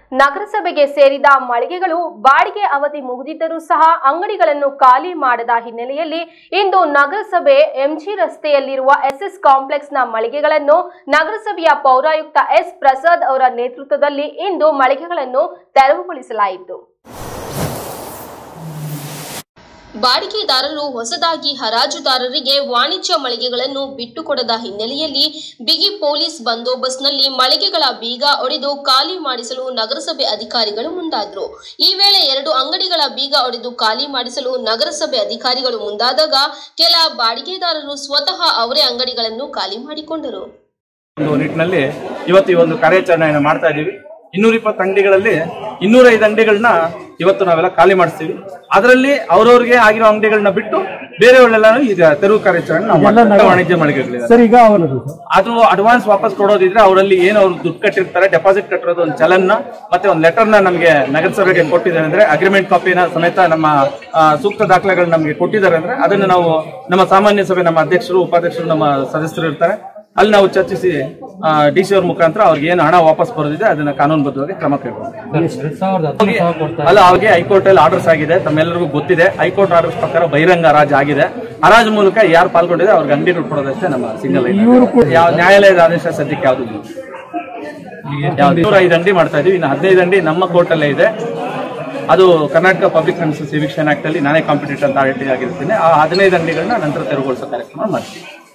ನಗರಸಭೆಗೆ ಸೇರಿದ ಮಳಿಗೆಗಳು ಬಾಡಿಗೆ ಅವಧಿ ಮುಗಿದಿದ್ದರೂ ಸಹ ಅಂಗಡಿಗಳನ್ನು ಖಾಲಿ ಮಾಡದ ಹಿನ್ನೆಲೆಯಲ್ಲಿ ಇಂದು ನಗರಸಭೆ ಎಂಜಿ ರಸ್ತೆಯಲ್ಲಿರುವ ಎಸ್ಎಸ್ ಕಾಂಪ್ಲೆಕ್ಸ್ನ ಮಳಿಗೆಗಳನ್ನು ನಗರಸಭೆಯ ಪೌರಾಯುಕ್ತ ಎಸ್ ಪ್ರಸಾದ್ ಅವರ ನೇತೃತ್ವದಲ್ಲಿ ಇಂದು ಮಳಿಗೆಗಳನ್ನು ತೆರವುಗೊಳಿಸಲಾಯಿತು ಬಾಡಿಗೆದಾರರು ಹೊಸದಾಗಿ ಹರಾಜುದಾರರಿಗೆ ವಾಣಿಜ್ಯ ಮಳಿಗೆಗಳನ್ನು ಬಿಟ್ಟುಕೊಡದ ಹಿನ್ನೆಲೆಯಲ್ಲಿ ಬಿಗಿ ಪೊಲೀಸ್ ಬಂದೋಬಸ್ತ್ನಲ್ಲಿ ಮಳಿಗೆಗಳ ಬೀಗ ಒಡೆದು ಖಾಲಿ ಮಾಡಿಸಲು ನಗರಸಭೆ ಅಧಿಕಾರಿಗಳು ಮುಂದಾದರು ಈ ವೇಳೆ ಎರಡು ಅಂಗಡಿಗಳ ಬೀಗ ಒಡೆದು ಖಾಲಿ ಮಾಡಿಸಲು ನಗರಸಭೆ ಅಧಿಕಾರಿಗಳು ಮುಂದಾದಾಗ ಕೆಲ ಬಾಡಿಗೆದಾರರು ಸ್ವತಃ ಅವರೇ ಅಂಗಡಿಗಳನ್ನು ಖಾಲಿ ಮಾಡಿಕೊಂಡರು ಒಂದು ನಿಟ್ಟಿನಲ್ಲಿ ಇವತ್ತು ಈ ಒಂದು ಕಾರ್ಯಾಚರಣೆಯನ್ನು ಮಾಡ್ತಾ ಇದ್ದೀವಿ ಇನ್ನೂರ ಇಪ್ಪತ್ತು ಅಂಗಡಿಗಳಲ್ಲಿ ಇನ್ನೂರೈದು ಅಂಗಡಿಗಳನ್ನ ಇವತ್ತು ನಾವೆಲ್ಲ ಖಾಲಿ ಮಾಡಿಸ್ತೀವಿ ಅದರಲ್ಲಿ ಅವ್ರವ್ರಿಗೆ ಆಗಿರೋ ಅಂಗಡಿಗಳನ್ನ ಬಿಟ್ಟು ಬೇರೆಯವರೆಲ್ಲ ಈಗ ತೆರವು ಕಾರ್ಯಾಚರಣೆ ನಾವು ಮಾಡ್ತಾ ಇದ್ದೀವಿ. ವಾಣಿಜ್ಯ ಮಳಿಗೆಗಳಿದೆ ಸರ್ ಈಗ ಅವನದು ಅದು ಅಡ್ವಾನ್ಸ್ ವಾಪಸ್ ಕೊಡೋದಿದ್ರೆ ಅವರಲ್ಲಿ ಏನು ಅವ್ರು ದುಡ್ಡು ಕಟ್ಟಿರ್ತಾರೆ ಡೆಪಾಸಿಟ್ ಕಟ್ಟಿರೋದು ಒಂದು ಚಲನ್ನ ಮತ್ತೆ ಒಂದು ಲೆಟರ್ನ ನಮಗೆ ನಗರಸಭೆಗೆ ಕೊಟ್ಟಿದ್ದಾರೆ ಅಂದ್ರೆ ಅಗ್ರಿಮೆಂಟ್ ಕಾಪಿನ ಸಮೇತ ನಮ್ಮ ಆ, ಸೂಕ್ತ ದಾಖಲೆಗಳು ನಮಗೆ ಕೊಟ್ಟಿದ್ದಾರೆ ಅಂದ್ರೆ ಅದನ್ನು ನಾವು ನಮ್ಮ ಸಾಮಾನ್ಯ ಸಭೆ ನಮ್ಮ ಅಧ್ಯಕ್ಷರು ಉಪಾಧ್ಯಕ್ಷರು ನಮ್ಮ ಸದಸ್ಯರು ಇರ್ತಾರೆ ಅಲ್ಲಿ ನಾವು ಚರ್ಚಿಸಿ ಡಿ ಸಿ ಅವ್ರ ಮುಖಾಂತರ ಅವ್ರಿಗೆ ಏನು ಹಣ ವಾಪಸ್ ಬರೋದಿದೆ ಅದನ್ನ ಕಾನೂನುಬದ್ಧವಾಗಿ ಕ್ರಮ ಕೈಗೊಳ್ಳುತ್ತೆ ಅಲ್ಲ ಅವ್ರಿಗೆ ಹೈಕೋರ್ಟ್ ಅಲ್ಲಿ ಆರ್ಡರ್ಸ್ ಆಗಿದೆ ತಮ್ಮೆಲ್ಲರಿಗೂ ಗೊತ್ತಿದೆ ಹೈಕೋರ್ಟ್ ಆರ್ಡರ್ಸ್ ಪ್ರಕಾರ ಬಹಿರಂಗ ಹರಾಜು ಆಗಿದೆ ಹರಾಜು ಮೂಲಕ ಯಾರು ಪಾಲ್ಗೊಂಡಿದೆ ಅವ್ರಿಗೆ ಅಂಗಡಿ ದುಡ್ಡು ಕೊಡೋದಷ್ಟೇ ನಮ್ಮ ಸಿಂಗಲ್ ಯಾವ ನ್ಯಾಯಾಲಯದ ಆದೇಶ ಸದ್ಯಕ್ಕೆ ಯಾವುದು ನೂರ ಐದು ಅಂಗಡಿ ಮಾಡ್ತಾ ಇದೀವಿ ಇನ್ನು ಹದಿನೈದು ಅಂಗಡಿ ನಮ್ಮ ಕೋರ್ಟ್ ಅಲ್ಲೇ ಇದೆ ಅದು Karnataka public service eviction act ಅಲ್ಲಿ ನಾನೇ ಕಾಂಪಿಟೇಟ್ ಅಂತ ಆಡಿಟಿ ಆಗಿರ್ತೀನಿ ಆ ಹದಿನೈದು ಅಂಗಡಿಗಳನ್ನ ನಂತರ ತೆರವುಗೊಳಿಸೋ ಕಾರ್ಯಕ್ರಮ ಮಾಡ್ತೀವಿ